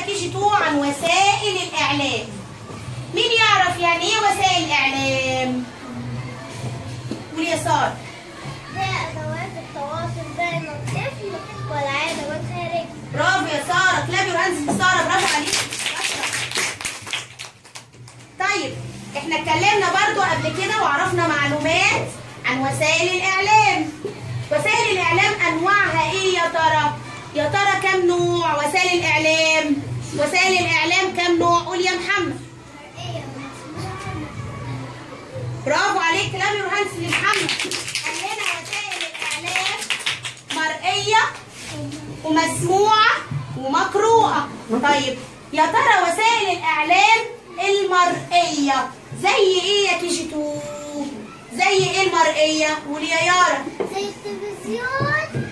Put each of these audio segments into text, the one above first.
كي جي 2 عن وسائل الاعلام مين يعرف يعني ايه وسائل الاعلام قول يا ساره هي أدوات التواصل بين الطفل والعالم الخارجي برافو يا ساره كلاب يور هاندز ساره برافو عليك طيب احنا اتكلمنا برضو قبل كده وعرفنا معلومات عن وسائل الاعلام وسائل الاعلام انواعها ايه يا ترى يا ترى كم نوع وسائل الاعلام وسائل الاعلام كم نوع قول يا محمد برافو عليك كلام يور هاندز لمحمد قال لنا وسائل الاعلام مرئيه ومسموعة ومقروءة طيب يا ترى وسائل الإعلام المرئية زي إيه يا كيجي تو؟ زي إيه المرئية؟ قولي يا يارا زي التلفزيون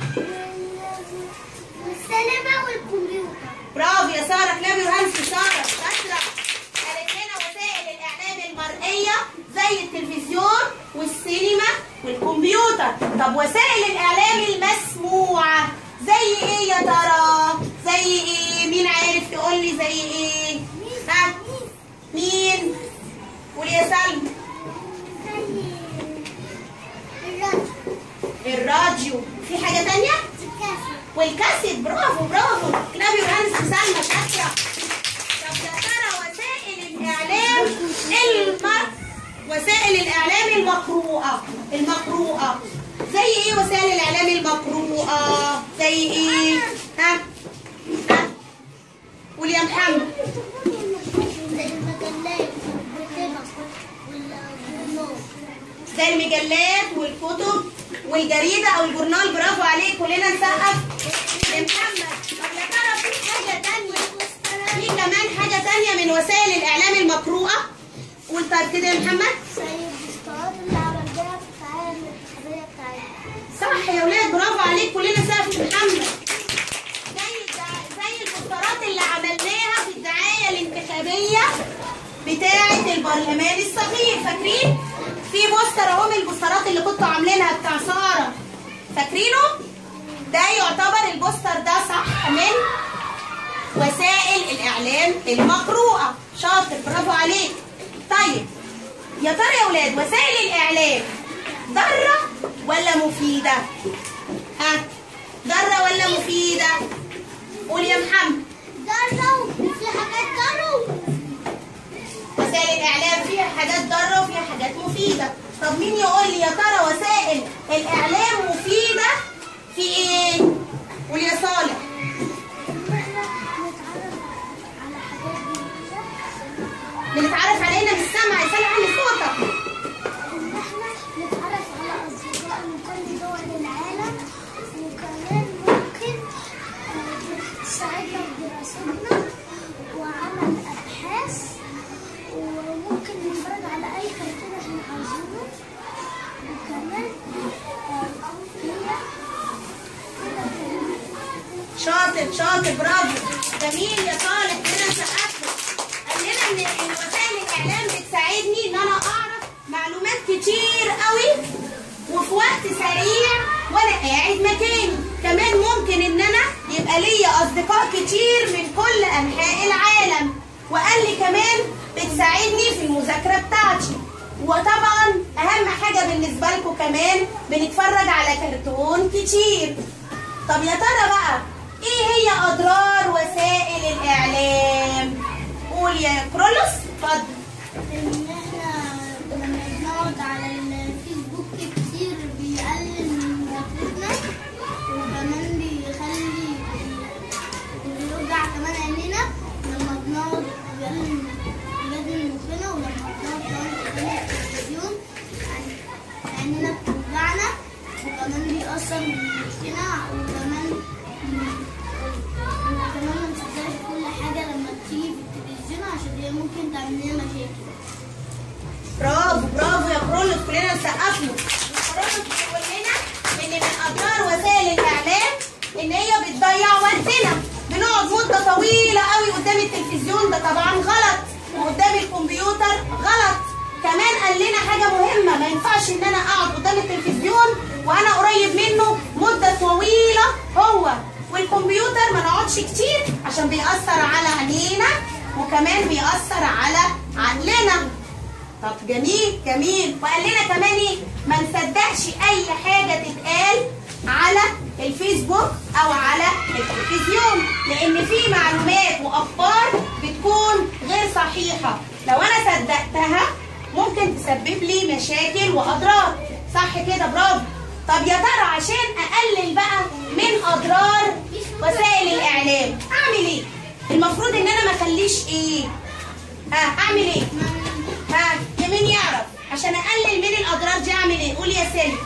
والسينما والكمبيوتر برافو يا سارة كلاب يور هاندز سارة شاطرة قالت لنا وسائل الإعلام المرئية زي التلفزيون والسينما والكمبيوتر طب وسائل الإعلام المسموعة زي إيه يا ترى؟ زي إيه؟ مين عارف يقول لي زي إيه؟ ها؟ مين؟ قولي يا سلمى زي الراديو الراديو في حاجة تانية؟ الكاسيت والكاسيت برافو برافو كلاب يور هاندز سلمى شاطرة طب يا ترى وسائل الإعلام الم... وسائل الإعلام المقروءة المقروءة زي إيه وسائل الإعلام المقروءة؟ زي إيه؟ ها؟ ها؟ قول يا محمد زي المجلات والكتب والجورنال زي المجلات والكتب والجريدة أو الجورنال برافو عليك كلنا نسقف لمحمد طب يا ترى في حاجة تانية في كمان حاجة تانية من وسائل الإعلام المقروءة قول طيب كده يا محمد زي البوسترات اللي عملناها في التعاون الانتخابية بتاعتنا صح يا ولاد برافو عليك كلنا سقف محمد زي الدع- زي البوسترات اللي عملناها في الدعاية الانتخابية بتاعة البرلمان الصغير فاكرين؟ في بوستر اهو من البوسترات اللي كنتوا عاملينها بتاع سارة فاكرينه؟ ده يعتبر البوستر ده صح من وسائل الإعلام المقروءة شاطر برافو عليك طيب يا ترى يا ولاد وسائل الإعلام ضارة ولا مفيدة؟ ها ضارة ولا مفيدة؟ قول يا محمد ضرة وفي حاجات ضرة وسائل الإعلام فيها حاجات ضارة وفيها حاجات مفيدة طب مين يقول لي يا ترى وسائل الإعلام مفيدة في إيه؟ قول يا صالح إن إحنا نتعرف على حاجات جديدة بنتعرف علينا من السمع يا صالح علي صوتك إن إحنا نتعرف على أصدقاء من كل دول العالم وكمان ممكن آه، تساعدنا في دراستنا وعمل أبحاث وممكن نتفرج على أي كرتون إحنا عاوزينه وكمان آه، هي شاطر شاطر برافو جميل يا صالح كده سقفت قال لنا ان إن وسائل الاعلام بتساعدني ان انا اعرف معلومات كتير قوي وفي وقت سريع وانا قاعد مكاني كمان ممكن ان انا يبقى ليا اصدقاء كتير من كل انحاء العالم وقال لي كمان بتساعدني في المذاكره بتاعتي وطبعا اهم حاجه بالنسبه لكم كمان بنتفرج على كرتون كتير طب يا ترى بقى ايه هي اضرار وسائل الاعلام قول يا كرولوس اتفضل إن إحنا لما بنقعد على الفيسبوك كتير بيقلل من مذاكرتنا وكمان بيخلي بيوجع كمان عينينا لما بنقعد بيقلل بيقلل مخنا ولما بنقعد كمان قدام التلفزيون عن- عينينا بتوجعنا وكمان بيأثر من مخنا وكمان وكمان ما نصدقش كل حاجة لما بتيجي في التلفزيون عشان هي ممكن تعمل لنا مشاكل برافو برافو يا كرولوس كلنا نسقف له كرولوس بيقول لنا ان من اضرار وسائل الاعلام ان هي بتضيع وقتنا بنقعد مده طويله قوي قدام التلفزيون ده طبعا غلط وقدام الكمبيوتر غلط كمان قال لنا حاجه مهمه ما ينفعش ان انا اقعد قدام التلفزيون وانا قريب منه مده طويله هو والكمبيوتر ما نقعدش كتير عشان بيأثر على عينينا وكمان بيأثر على عقلنا طب جميل جميل وقال لنا كمان ايه ما نصدقش اي حاجه تتقال على الفيسبوك او على التلفزيون لان في معلومات واخبار بتكون غير صحيحه لو انا صدقتها ممكن تسبب لي مشاكل واضرار صح كده برافو طب يا ترى عشان اقلل بقى من اضرار وسائل الاعلام اعمل ايه المفروض ان انا ما اخليش ايه ها اعمل ايه ها مين يعرف عشان اقلل من الاضرار دي اعمل ايه قول يا سالم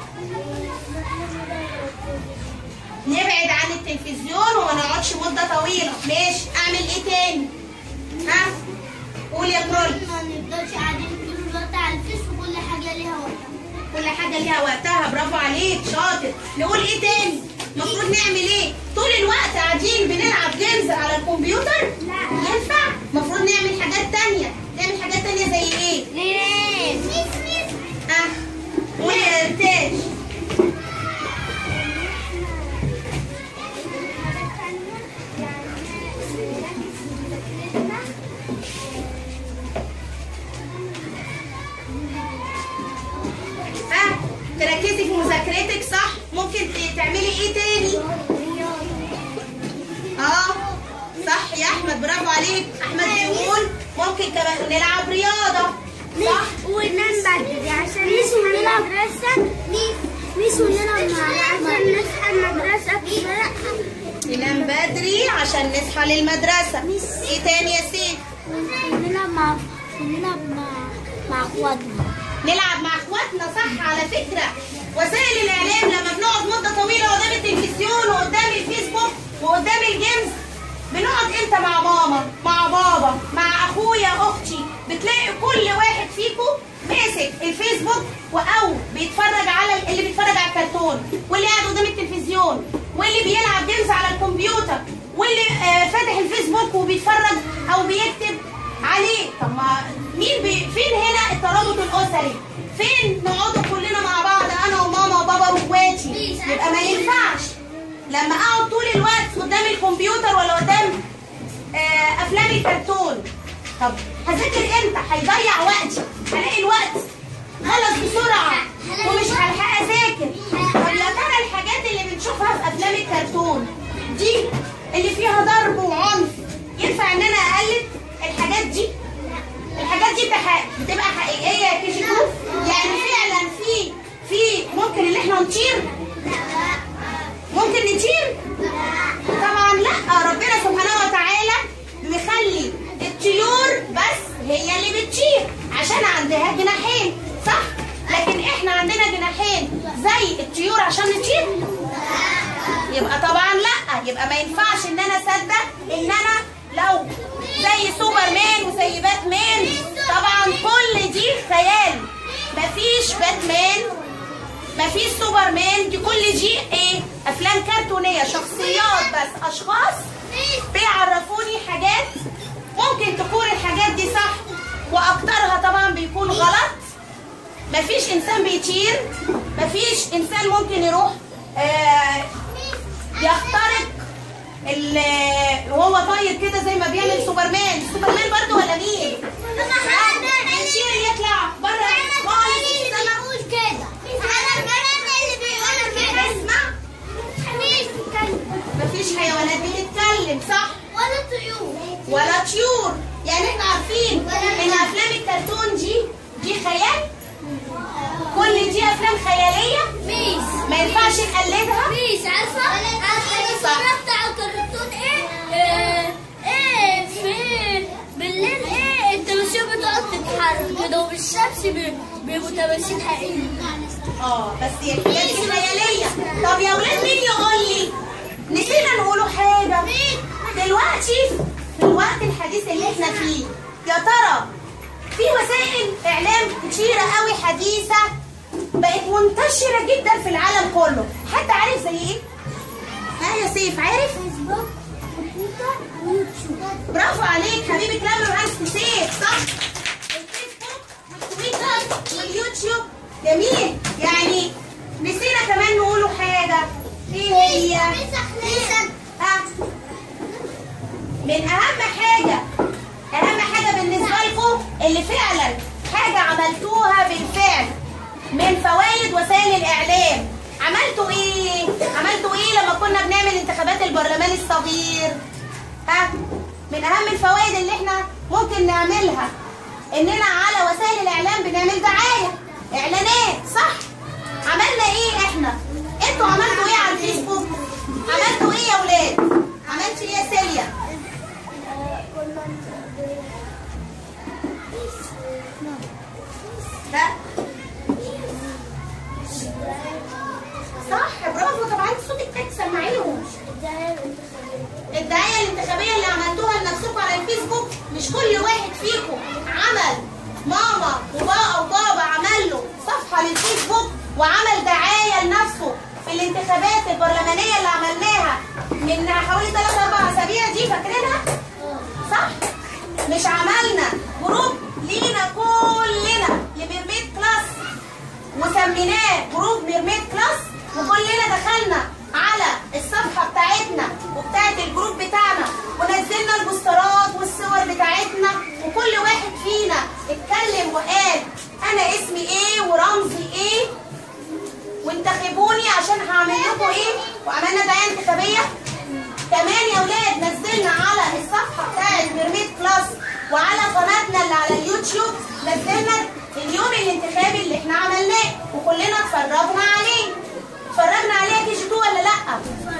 نبعد عن التلفزيون وما نقعدش مده طويله ماشي اعمل ايه تاني ها قول يا كرول ما نفضلش قاعدين طول الوقت على الفيس وكل حاجه ليها وقتها كل حاجه ليها وقتها برافو عليك شاطر نقول ايه تاني المفروض نعمل ايه طول الوقت قاعدين بنلعب جيمز على الكمبيوتر لا. ينفع المفروض نعمل حاجات تانية نعمل حاجات تانية زي ايه ليه ميس ميس اه قول يا تاج ها تركزي في مذاكرتك صح ممكن ت- تعملي ايه تاني اه صح يا احمد برافو عليك احمد بيقول ممكن كمان نلعب رياضه صح وننام بدري عشان نصحى المدرسة ميس وننام عشان نصحى المدرسة بسرعة ننام بدري عشان نصحى للمدرسه ايه تاني يا سيف ونلعب مع ونلعب مع مع اخواتنا نلعب مع اخواتنا صح على فكره وسائل الاعلام لما بنقعد مده طويله قدام التلفزيون وقدام الفيسبوك وقدام الجيمز بنقعد امتى مع ماما مع بابا مع اخويا اختي بتلاقي كل واحد فيكم ماسك الفيسبوك او بيتفرج على اللي بيتفرج على الكرتون واللي قاعد قدام التلفزيون واللي بيلعب جيمز على الكمبيوتر واللي آه، فاتح الفيسبوك وبيتفرج او بيكتب عليه طب ما مين بي فين هنا الترابط الاسري فين نقعدوا كلنا مع بعض انا وماما وبابا واخواتي يبقى ما ينفعش لما اقعد طول الوقت قدام الكمبيوتر ولا قدام آه، افلام الكرتون طب هذاكر امتى هيضيع وقتي هلاقي الوقت خلص بسرعه ومش هلحق اذاكر طب يا ترى الحاجات اللي بنشوفها في افلام الكرتون دي اللي فيها ضرب وعنف ينفع ان انا اقلد الحاجات دي الحاجات دي بتح- بتبقى حقيقيه يا كيجي كوف يعني فعلا في في ممكن ان احنا نطير ممكن نطير طبعا لا ربنا سبحانه وتعالى بيخلي الطيور بس هي اللي بتطير عشان عندها جناحين صح لكن احنا عندنا جناحين زي الطيور عشان نطير يبقى طبعا لا يبقى ما ينفعش ان انا اصدق ان انا لو زي سوبرمان وزي باتمان طبعا كل دي خيال مفيش باتمان مفيش سوبرمان دي كل دي ايه افلام كرتونيه شخصيات بس اشخاص بيعرفوني حاجات ممكن تكون الحاجات دي صح واكترها طبعا بيكون غلط مفيش انسان بيطير مفيش انسان ممكن يروح آه يخترق ال- وهو طاير كده زي ما بيعمل سوبرمان سوبرمان برضو ولا مين يطير يطلع بره خالص في السما. اسمع مفيش حيوانات بتتكلم صح ولا طيور يعني احنا عارفين ان افلام الكرتون دي دي خيال كل دي افلام خياليه ما ينفعش نقلدها ميس عارفة أنا صح. اتفرجت على الكرتون إيه آه، إيه في بالليل إيه التماثيل بتقعد تتحرك كده وبالشمس بي- بيبقوا تماثيل حقيقية اه بس هي الحاجات دي خياليه طب يا ولاد مين يقول لي نسينا نقوله حاجه دلوقتي في الوقت الحديث اللي احنا فيه يا ترى في وسائل اعلام كتيره قوي حديثه بقت منتشره جدا في العالم كله حد عارف زي ايه ها يا سيف عارف فيسبوك وتويتر ويوتيوب برافو عليك حبيبي كلام مهندس سيف صح الفيسبوك والتويتر واليوتيوب جميل يعني نسينا كمان نقوله حاجه ايه هي ميس أحلام ها من اهم حاجه اللي فعلا حاجه عملتوها بالفعل من فوائد وسائل الاعلام عملتوا ايه عملتوا ايه لما كنا بنعمل انتخابات البرلمان الصغير ها من اهم الفوائد اللي احنا ممكن نعملها اننا على وسائل الاعلام بنعمل دعايه اعلانات صح عملنا ايه احنا انتوا عملتوا ايه على الفيسبوك عملتوا ايه يا ولاد عملت ايه يا سيليا ها صح برافو طبعا صوتك كان سمعيهم الدعايه الانتخابيه اللي عملتوها لنفسكم على الفيسبوك مش كل واحد فيكم عمل ماما وبابا وبابا عمل له صفحه للفيسبوك وعمل دعايه لنفسه في الانتخابات البرلمانيه اللي عملناها من حوالي 3 4 اسابيع دي فاكرينها؟ صح؟ مش عملنا جروب لينا كلنا لميرميد كلاس وسميناه جروب ميرميد كلاس وكلنا دخلنا على الصفحه بتاعتنا وبتاعت الجروب بتاعنا ونزلنا البوسترات والصور بتاعتنا وكل واحد فينا اتكلم وقال انا اسمي ايه ورمزي ايه وانتخبوني عشان هعمل لكم ايه وعملنا دعايه انتخابيه كمان يا ولاد نزلنا على الصفحه بتاعت ميرميد كلاس وعلى قناتنا اللي على اليوتيوب نزلنا اليوم الانتخابي اللي احنا عملناه وكلنا اتفرجنا عليه اتفرجنا عليه كي جي 2 ولا لا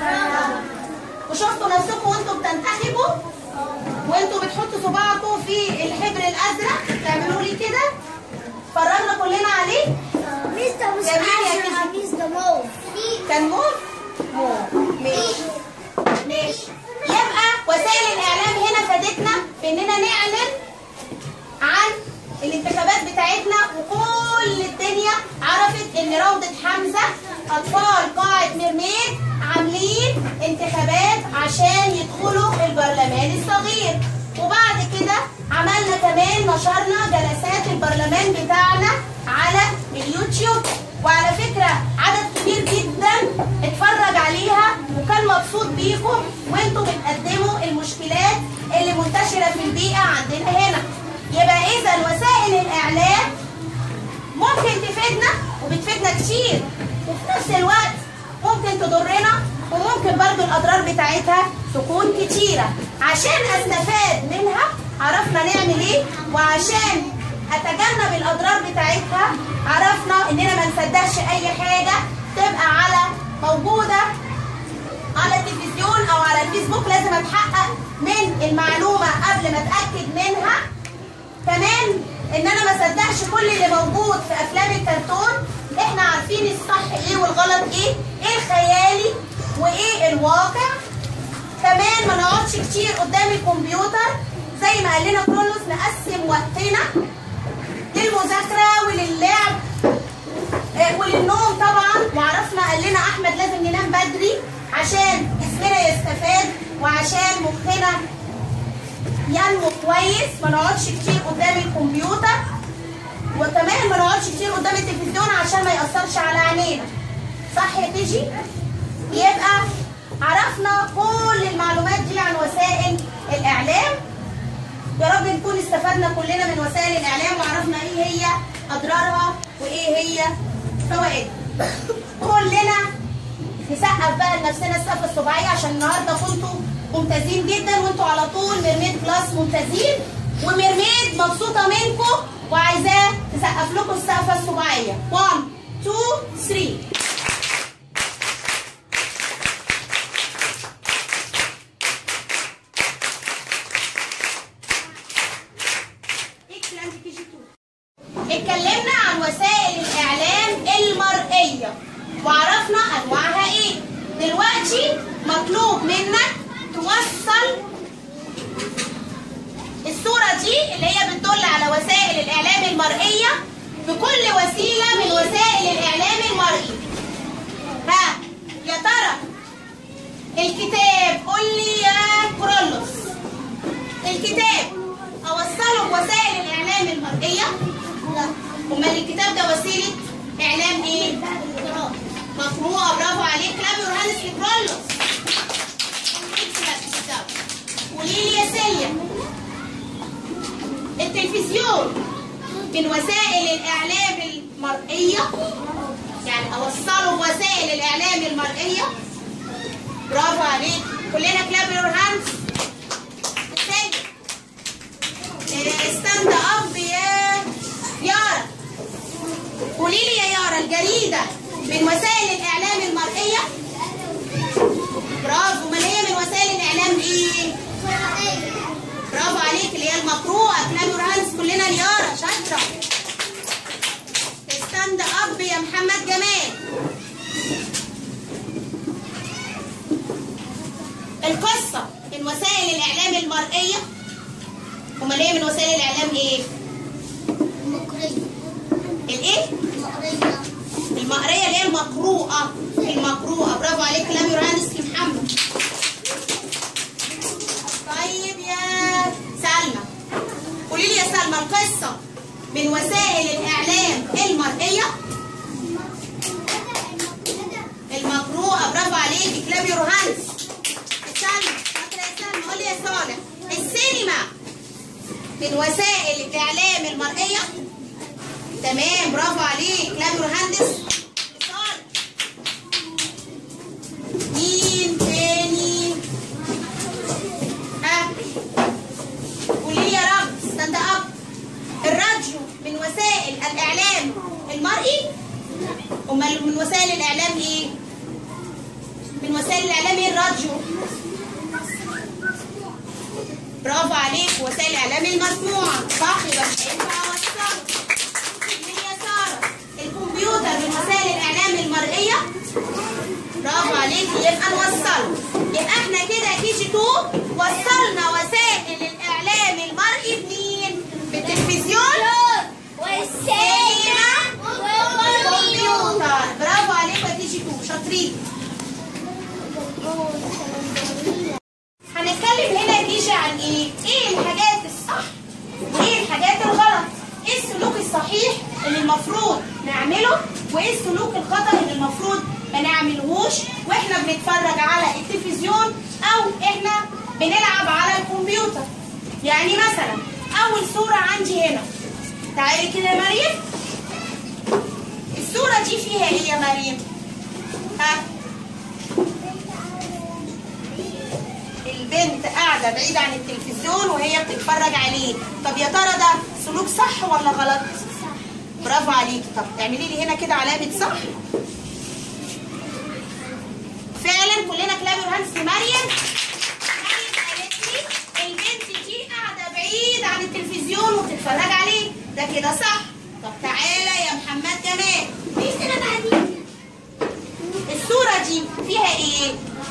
وشفتوا نفسكم وانتوا بتنتخبوا وانتوا بتحطوا صباعكم في الحبر الازرق تعملوا لي كده اتفرجنا كلنا عليه ميس ده مش جميل يا أزرق، كيزي. ميس ده موف كان موف موف ماشي ماشي يبقى وسائل الاعلام هنا فادتنا في اننا نعلن عن الانتخابات بتاعتنا وكل الدنيا عرفت ان روضة حمزة اطفال قاعة ميرميد عاملين انتخابات عشان يدخلوا البرلمان الصغير وبعد كده عملنا كمان نشرنا جلسات البرلمان بتاعنا على اليوتيوب وعلى فكرة عدد كبير جدا اتفرج عليها وكان مبسوط بيكم وانتوا بتقدموا المشكلات اللي منتشرة في البيئة عندنا هنا يبقى اذا وسائل الاعلام ممكن تفيدنا وبتفيدنا كتير وفي نفس الوقت ممكن تضرنا وممكن برضو الاضرار بتاعتها تكون كتيرة عشان استفاد منها عرفنا نعمل ايه وعشان اتجنب الاضرار بتاعتها عرفنا اننا ما نصدقش اي حاجة تبقى على موجودة على التلفزيون او على الفيسبوك لازم اتحقق من المعلومة قبل ما اتأكد منها كمان ان انا ما صدقش كل اللي موجود في افلام الكرتون احنا عارفين الصح ايه والغلط ايه ايه الخيالي وايه الواقع كمان ما نقعدش كتير قدام الكمبيوتر زي ما قال لنا كرولوس نقسم وقتنا للمذاكره وللعب آه، وللنوم طبعا وعرفنا قال لنا احمد لازم ننام بدري عشان جسمنا يستفاد وعشان مخنا ينمو كويس ما نقعدش كتير قدام الكمبيوتر وكمان ما نقعدش كتير قدام التلفزيون عشان ما يأثرش على عينينا صح يا تيجي يبقى عرفنا كل المعلومات دي عن وسائل الإعلام يا رب نكون استفدنا كلنا من وسائل الإعلام وعرفنا إيه هي أضرارها وإيه هي فوائدها كلنا نسقف بقى لنفسنا السقفه السباعيه عشان النهارده كنتوا ممتازين جدا وانتوا على طول ميرميد كلاس ممتازين وميرميد مبسوطه منكم وعايزاه تسقف لكم السقفه السباعيه 1 2 3 Excellent KG2. اتكلمنا عن وسائل الاعلام المرئيه وعرفنا انواعها ايه دلوقتي مطلوب منك توصل الصوره دي اللي هي بتدل على وسائل الاعلام المرئيه بكل وسيله من وسائل الاعلام المرئي ها يا ترى الكتاب قول لي يا كرولوس الكتاب اوصله بوسائل الاعلام المرئيه لا امال الكتاب ده وسيله اعلام ايه مقروءه برافو عليك كلام يورهانس لكرولوس قولي لي يا سيليا التلفزيون من وسائل الإعلام المرئية يعني أوصله بوسائل الإعلام المرئية برافو عليك كلنا كلاب يور هاندز ستاند اب يا يارا قولي لي يا يارا الجريدة من وسائل الإعلام المرئية برافو ما هي من وسائل الإعلام إيه؟ برافو عليك اللي هي المقروءة كلاب يور هاندز كلنا ليارا شاطرة ستاند اب يا محمد جمال القصة من وسائل الإعلام المرئية امال هي من وسائل الإعلام إيه؟ الإيه؟ المقرية اللي هي المقروءة المقروءة برافو عليك كلام يورانس محمد طيب يا سلمى قولي لي يا سلمى القصة من وسائل الإعلام المرئية المقروءة برافو عليكي كلام يورانس سلمى فاكرة يا سلمى قولي يا صالح السينما من وسائل الإعلام المرئية تمام برافو عليك كلام مهندس صالح مين تاني ها قولي لي يا رب ستاند اب الراديو من وسائل الاعلام المرئي امال من وسائل الاعلام ايه من وسائل الاعلام ايه الراديو برافو عليك وسائل الاعلام المسموعه صح يبقى مش هينفع اوصله مين يا ساره الكمبيوتر من وسائل الاعلام المرئيه برافو عليك يبقى نوصله يبقى احنا كده كي جي 2 وصلنا وسائل الاعلام المرئي بمين بالتلفزيون والسينما والكمبيوتر برافو عليك يا كي جي 2 شاطرين هنتكلم هنا يا كيجي عن ايه؟ ايه الحاجات الصح وايه الحاجات الغلط؟ ايه السلوك الصحيح اللي المفروض نعمله وايه السلوك الخطأ اللي المفروض ما نعملهوش واحنا بنتفرج على التلفزيون او احنا بنلعب على الكمبيوتر. يعني مثلا اول صورة عندي هنا تعالي كده يا مريم الصورة دي فيها ايه يا مريم؟ ها؟ البنت قاعدة بعيدة عن التلفزيون وهي بتتفرج عليه طب يا ترى ده سلوك صح ولا غلط؟ برافو عليكي طب اعملي لي هنا كده علامة صح فعلا كلنا كلاب هانس لمريم مريم قالت لي البنت دي قاعدة بعيد عن التلفزيون وبتتفرج عليه ده كده صح طب تعالى يا محمد جمال الصورة دي فيها ايه؟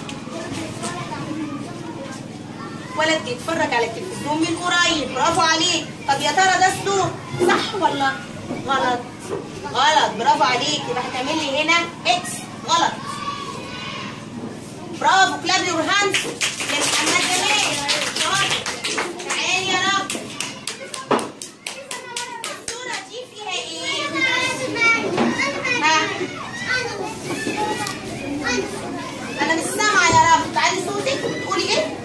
ولد بيتفرج على التلفزيون من قريب برافو عليك طب يا ترى ده سلوك صح ولا غلط غلط برافو عليك يبقى هتعملي هنا اكس غلط برافو كلاب يور هاندز لمحمد جمال شاطر. تعالي يا رب الصورة دي فيها ايه؟ ها انا مش سامعة يا رب تعالي صوتك بتقولي ايه؟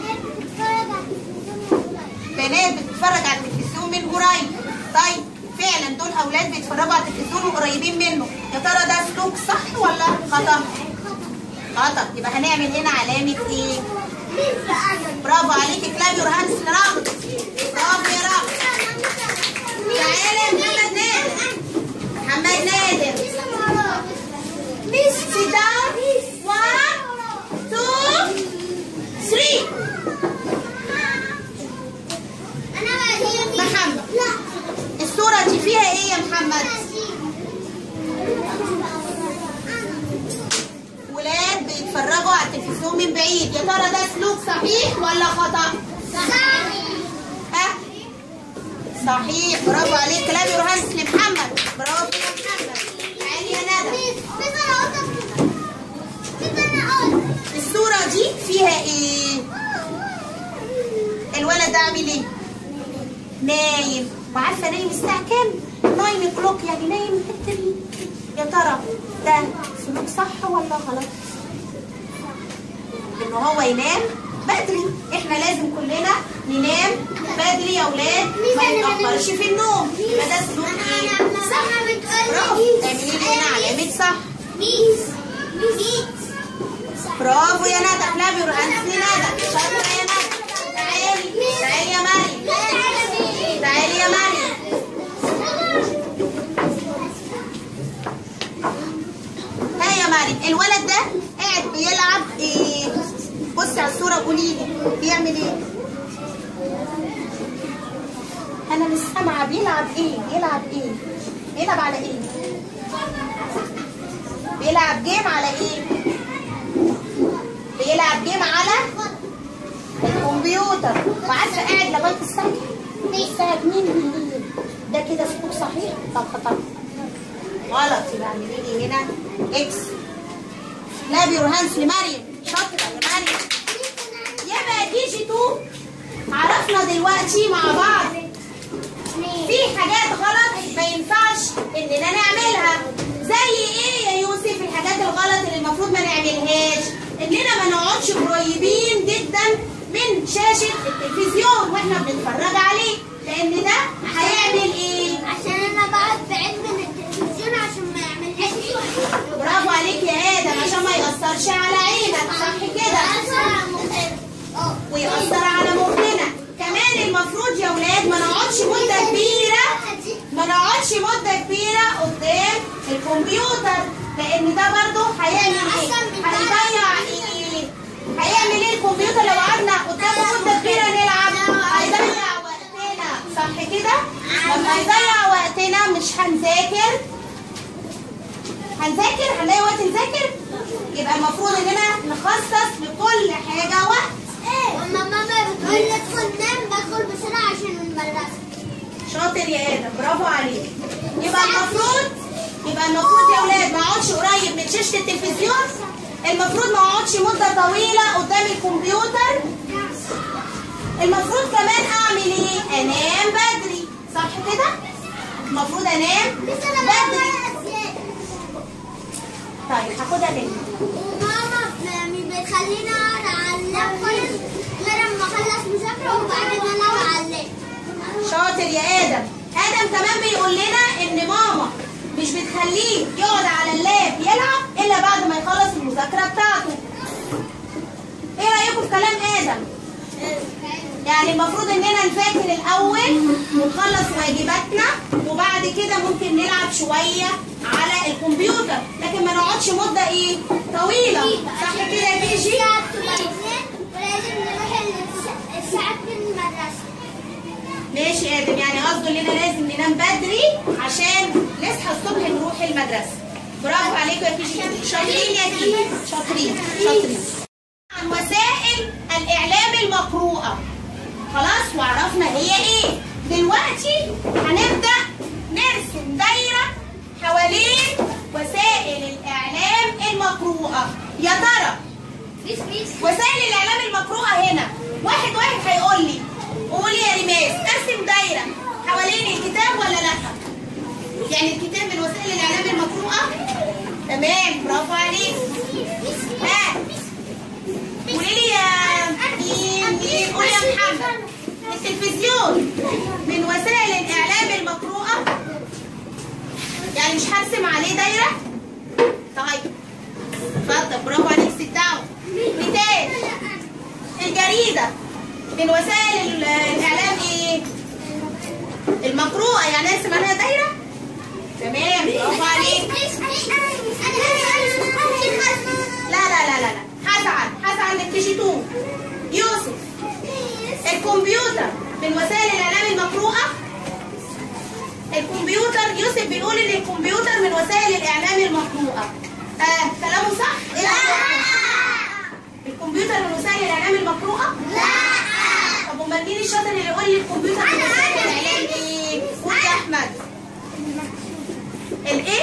بنات بتتفرج على التلفزيون من قريب طيب فعلا دول اولاد بيتفرجوا على التلفزيون وقريبين منه يا ترى ده سلوك صح ولا خطا خطا يبقى هنعمل هنا علامه ايه برافو عليكي كلاب يور هاندز لرغد برافو يا رغد تعالى يا محمد نادر محمد نادر sit down one two three محمد الصورة دي فيها ايه يا محمد؟ ولاد بيتفرجوا على التلفزيون من بعيد يا ترى ده سلوك صحيح ولا خطأ؟ ها؟ صحيح برافو عليك كلام يورهانس لمحمد برافو يا محمد تعالي يا ندى الصورة دي فيها ايه؟ الولد ده عامل ايه؟ نايم وعارفه نايم الساعه كام؟ 9 كلوك يعني نايم بدري يا ترى ده سلوك صح ولا غلط؟ ان هو ينام بدري احنا لازم كلنا ننام بدري يا اولاد ما يتاخرش في النوم يبقى ده سلوك ايه برافو اعملي لي هنا علامه صح برافو يا ندى فلافيو انسي ندى شاطره يا ندى تعالي تعالي يا مريم تعالي يا مريم ها يا مريم الولد ده قاعد بيلعب ايه بصي على الصوره قولي لي بيعمل ايه انا مش سامعه بيلعب ايه بيلعب ايه بيلعب على ايه بيلعب جيم على ايه بيلعب جيم على الكمبيوتر وعارفه قاعد لغايه الساعه الساعه 2 بالليل ده كده سلوك صحيح طب خطر غلط يبقى اعملي لي هنا اكس لا بيرهانس لمريم شاطره يا مريم يبقى كي جي 2 عرفنا دلوقتي مع بعض في حاجات غلط ما ينفعش اننا نعملها زي ايه يا يوسف الحاجات الغلط اللي المفروض ما نعملهاش اننا ما نقعدش قريبين جدا من شاشة التلفزيون واحنا بنتفرج عليه لان ده هيعمل ايه عشان انا بقعد بعيد من التلفزيون عشان ما يعملش برافو عليك يا ادم عشان ما يأثرش على عينك صح كده ويأثر على مخنا كمان المفروض يا ولاد ما نقعدش مدة كبيرة ما نقعدش مدة كبيرة قدام الكمبيوتر لأن ده برضه هيعمل إيه؟ هيضيع إيه؟ هيعمل إيه الكمبيوتر لو قعدنا قدامه مدة كبيرة نلعب؟ هيضيع وقتنا صح كده؟ لما يضيع وقتنا مش هنذاكر هنذاكر هنلاقي وقت نذاكر يبقى المفروض اننا نخصص لكل حاجة وقت لما ماما بتقول لي ادخل نام بدخل بسرعة عشان المدرسة شاطر يا ادم برافو عليك يبقى المفروض يبقى المفروض يا اولاد ما اقعدش قريب من شاشه التلفزيون المفروض ما اقعدش مده طويله قدام الكمبيوتر المفروض كمان اعمل ايه انام بدري صح كده المفروض انام بدري طيب هاخدها تاني وماما مش بتخليني اقعد على اللاب خالص غير اما اخلص مذاكرة وبعدين انام على اللاب شاطر يا ادم ادم كمان بيقول لنا ان ماما مش بتخليه يقعد على اللاب يلعب الا بعد ما يخلص المذاكره بتاعته ايه رايكم في كلام ادم يعني المفروض اننا نذاكر الاول ونخلص واجباتنا وبعد كده ممكن نلعب شويه على الكمبيوتر لكن ما نقعدش مده ايه طويله صح كده يا كيجي الساعة بتبقى اتنين ولازم نروح الس- الساعة اتنين المدرسة ماشي يا ادم يعني قصده اننا لازم ننام بدري عشان نصحى الصبح نروح المدرسه برافو عليكم يا كيجي شاطرين يا كيجي شاطرين شاطرين عن وسائل الاعلام المقروءه خلاص وعرفنا هي ايه دلوقتي هنبدا نرسم دايره حوالين وسائل الاعلام المقروءه يا ترى بيس بيس وسائل الاعلام المقروءه هنا واحد واحد هيقول لي قولي يا ريماس ارسم دايره حوالين الكتاب ولا لا يعني الكتاب من وسائل الاعلام المقروءه تمام برافو عليك ها قولي لي يا مين مين قولي يا محمد التلفزيون من وسائل الاعلام المقروءه يعني مش هرسم عليه دايره طيب اتفضل برافو عليك ست داون مثال الجريدة من وسائل ال- الإعلام إيه؟ المقروءة يعني ارسم عليها دايرة؟ تمام برافو عليك لا لا لا لا لا هزعل هزعل من كي جي 2 يوسف الكمبيوتر من وسائل الإعلام المقروءة الكمبيوتر يوسف بيقول إن الكمبيوتر من وسائل الإعلام المقروءة آه كلامه صح؟ إيه الأخبار؟ الكمبيوتر من وسائل الإعلام المقروءة؟ طب امال مين الشاطر اللي يقول لي الكمبيوتر من وسائل الاعلام ايه؟ قول يا احمد. الايه؟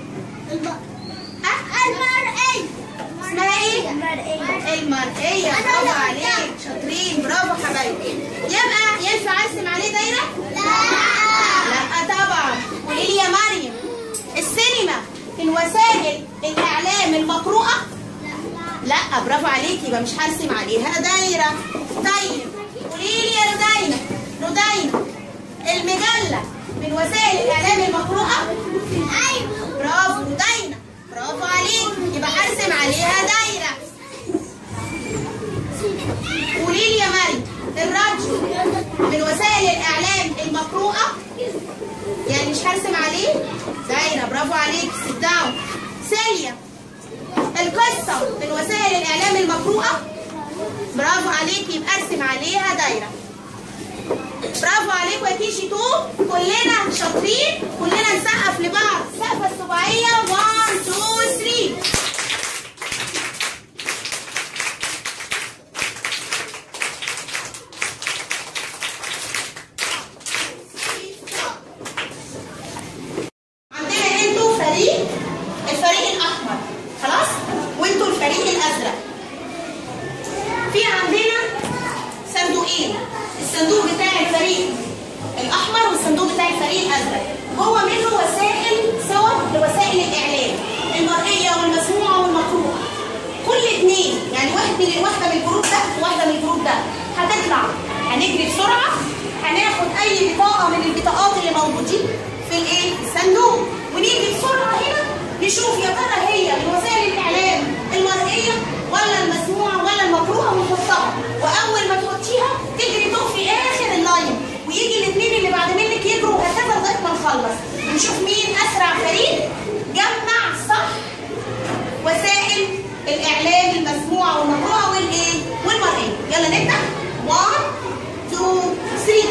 ها؟ اسمها ايه؟ المرئية برافو عليك شاطرين برافو حبايبي يبقى ينفع ارسم عليه دايرة؟ لا طبعا قولي لي يا مريم السينما من وسائل الاعلام المقروءة؟ لا برافو عليكي يبقى مش هرسم عليها دايرة طيب قولي لي يا ردينا ردينا من وسائل الاعلام المقروءه يعني مش هرسم عليه دايره برافو عليك sit down سيليا القصه من وسائل الاعلام المقروءه برافو عليك يبقى ارسم عليها دايره برافو عليكم يا كيشي 2 كلنا شاطرين كلنا نسقف لبعض سقفه السباعيه 1 2 3 عندنا انتوا فريق الفريق الاحمر خلاص وانتوا الفريق الازرق في عندنا صندوقين الصندوق بتاع الفريق الاحمر والصندوق بتاع الفريق الازرق جوه منه وسائل صور لوسائل الاعلام المرئيه والمسموعه والمقروءه كل اتنين يعني واحد من واحده من الجروب ده وواحده من الجروب ده هتطلع هنجري بسرعه هناخد اي بطاقه من البطاقات اللي موجودين في الايه الصندوق ونيجي بسرعه هنا نشوف يا ترى هي من وسائل الاعلام المرئيه ولا المسموعه ولا المقروءه ونحطها واول ما تحطيها تجري تقفي اخر اللاين ويجي الاثنين اللي بعد منك يجروا وهكذا لغايه ما نخلص نشوف مين اسرع فريق جمع صح وسائل الاعلام المسموعه والمقروءه والايه والمرئيه يلا نبدا 1 2 3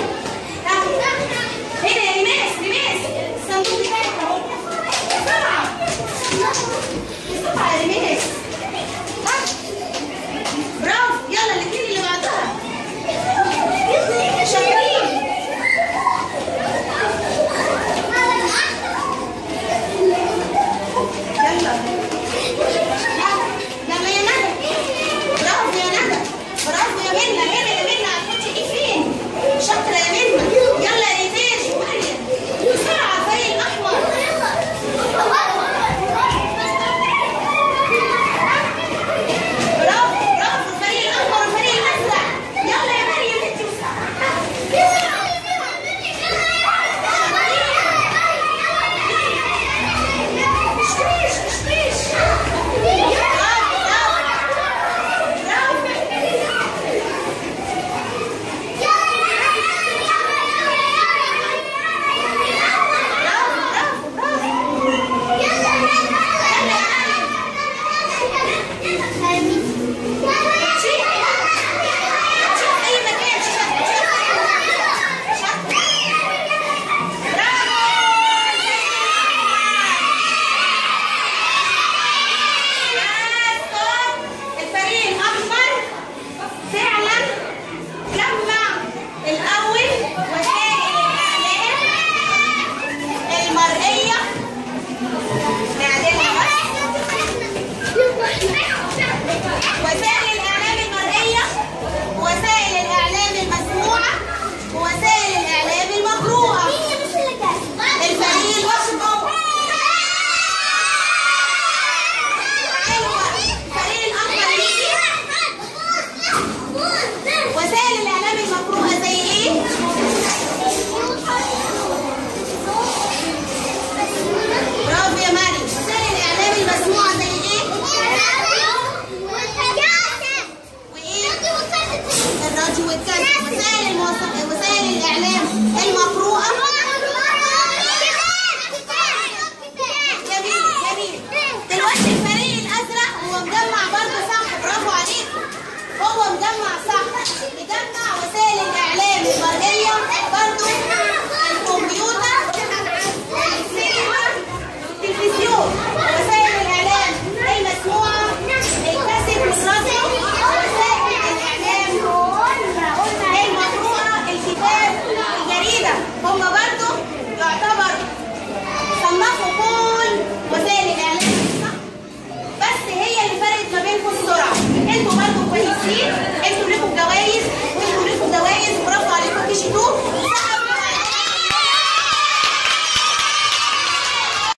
هنا يا ريماس ريماس الصندوق بتاعك اهو بسرعه بسرعه يا ريماس ها. برافو يلا الاثنين اللي بعدها شاطرين يلا يلا يا ندى برافو يا ندى برافو يا منى منى يا منى هتحطي ايه فين شاطره يا منى يلا يا ريتاش ومريم بسرعه الفريق الاحمر برافو برافو الفريق الاحمر والفريق الازرق يلا يا مريم انت مش فيش مش فيش برافو برافو برافو برافو برافو برافو شوف اي مكان شوف شوف برافو الفريق الاحمر فعلا جمع الاول وسائل الاعلام المرئيه نعدلها بس وسائل الاعلام المرئيه وسائل الاعلام المسموعه ووسائل الاعلام المقروءه الفريق الاشقر ايوه الفريق الاحمر يجي وسائل الاعلام المقروءه زي ايه برافو يا مريم وسائل الاعلام المسموعه زي ايه وايه الراديو والكذب وسائل المواصلات